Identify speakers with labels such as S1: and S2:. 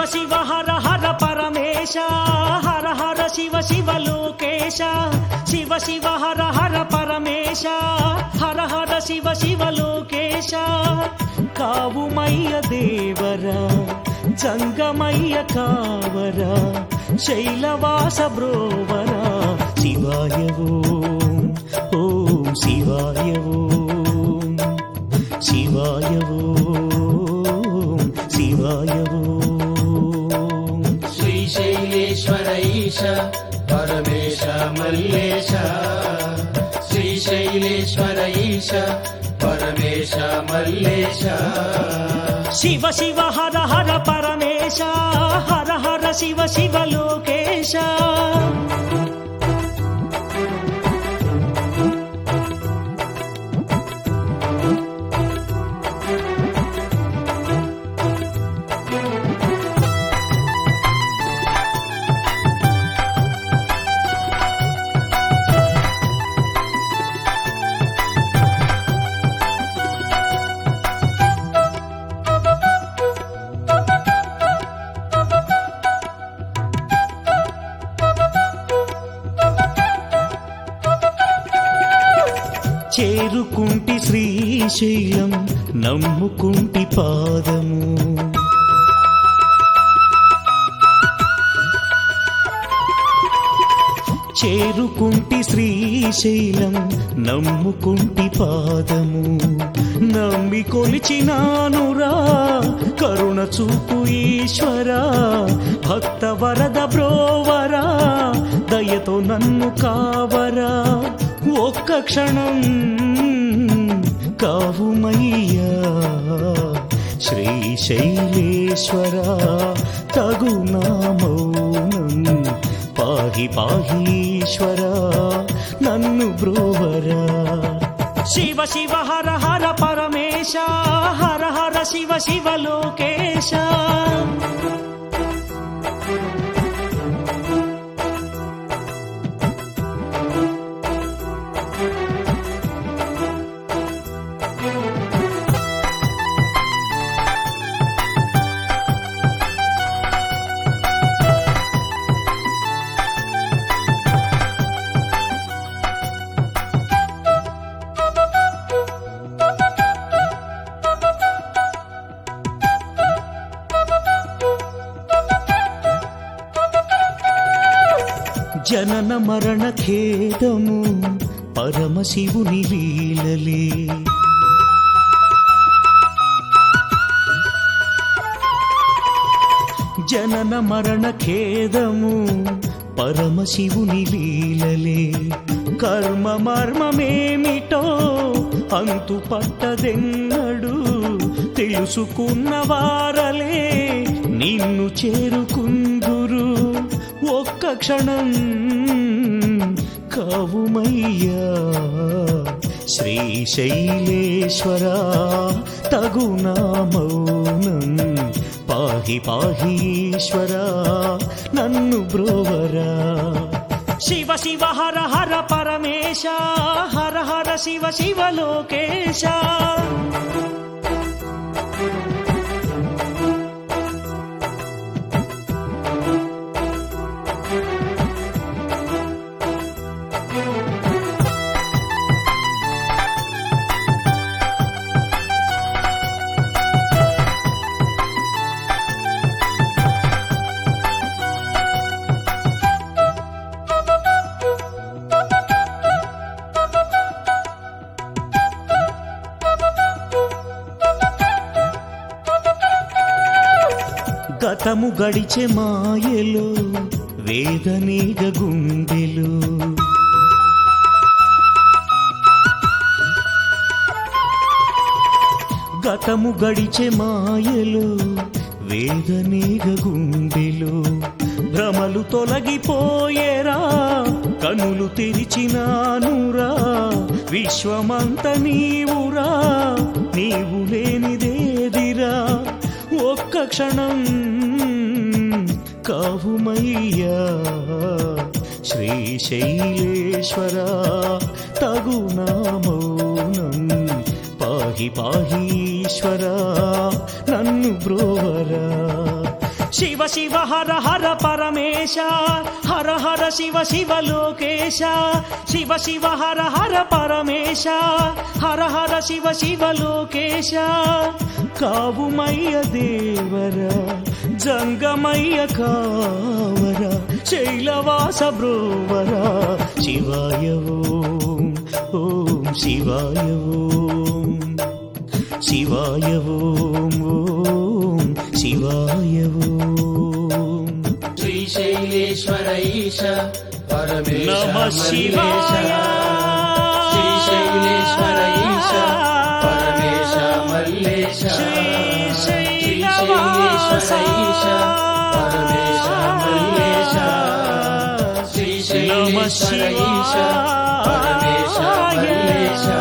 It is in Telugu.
S1: శివ హర హర పరమేశ హర హర శివ శివ లోకేశ శివ శివ హర హర పరమేశ హర హర శివ శివ లోకేశ కావుమయ్య దేవరా జంగమయ్య కావరా శైలవాస బ్రోవరా శివాయ ఓం ఓం శివాయ ఓం శివాయ ఓం శివాయ ఓం
S2: శ్రీశైలేశ్వర ఈశ పరమేశ మల్లేశ శ్రీశైలేశ్వర ఈశ పరమేశ మల్లేశ
S1: శివ శివ హర హర పరమేశ హర హర శివ శివ లోకేశ చేరుకుంటి శ్రీశైలం నమ్ముకుంటి పాదము చేరుకుంటి శ్రీశైలం నమ్ముకుంటి పాదము నమ్మి కొలిచినానురా కరుణ చూపు ఈశ్వరా భక్త వరద బ్రోవరా దయతో నన్ను కావరా ఒక్క క్షణం కావుమయ్యా శ్రీశైలేశ్వరా తగునా మౌనం పాహి పాహీశ్వరా నన్ను బ్రోవరా శివ శివ హర హర పరమేశ హర హర శివ శివ లోకేశ జనన మరణ ఖేదము పరమశివుని లీలలే జనన మరణ ఖేదము పరమశివుని లీలలే కర్మ మర్మమేమిటో అంతు పట్టదెన్నడు తెలుసుకున్న వారలే నిన్ను చేరుకుందురు ఒక్క క్షణం కావుమయ్యా శ్రీశైలేశ్వరా తగునా మౌనం పాహి పాహీశ్వరా నన్ను బ్రోవరా శివ శివ హర హర పరమేశ హర హర శివ శివ లోకేశ గతము గడిచే మాయలో వేదనేగ గుండెలు గతము గడిచే మాయలు వేదనేగ గుండెలు భ్రమలు తొలగిపోయేరా కనులు తెరిచినానురా విశ్వమంత నీవురా నీవు లేనిదేదిరా ఒక్క క్షణం కావుమయ్యా శ్రీశైలేశ్వరా తగునా మౌనం పాహి పాహీశ్వరా నన్ను బ్రోవరా శివ శివ హర హర పరమేశ హర హర శివ శివ లోకేశ శివ శివ హర హర పరమేశ హర హర శివ శివ లోకేశ కావుమయ్య దేవర జంగమయ్య కావర శైలవాస బ్రోవర శివాయ ఓం ఓం శివాయ ఓం శివాయ ఓం ఓం శివాయ ఓం
S2: శ్రీశైలేశ్వర ఈశ పరమేశ
S1: నమ శివాయ
S2: మల్లేశ శ్రీశైలేశ్వర ఈశ పరమేశ మల్లేశ శ్రీశైలేశ్వర ఈశ పరమేశ మల్లేశ శ్రీశైలేశ్వర ఈశ పరమేశ మల్లేశ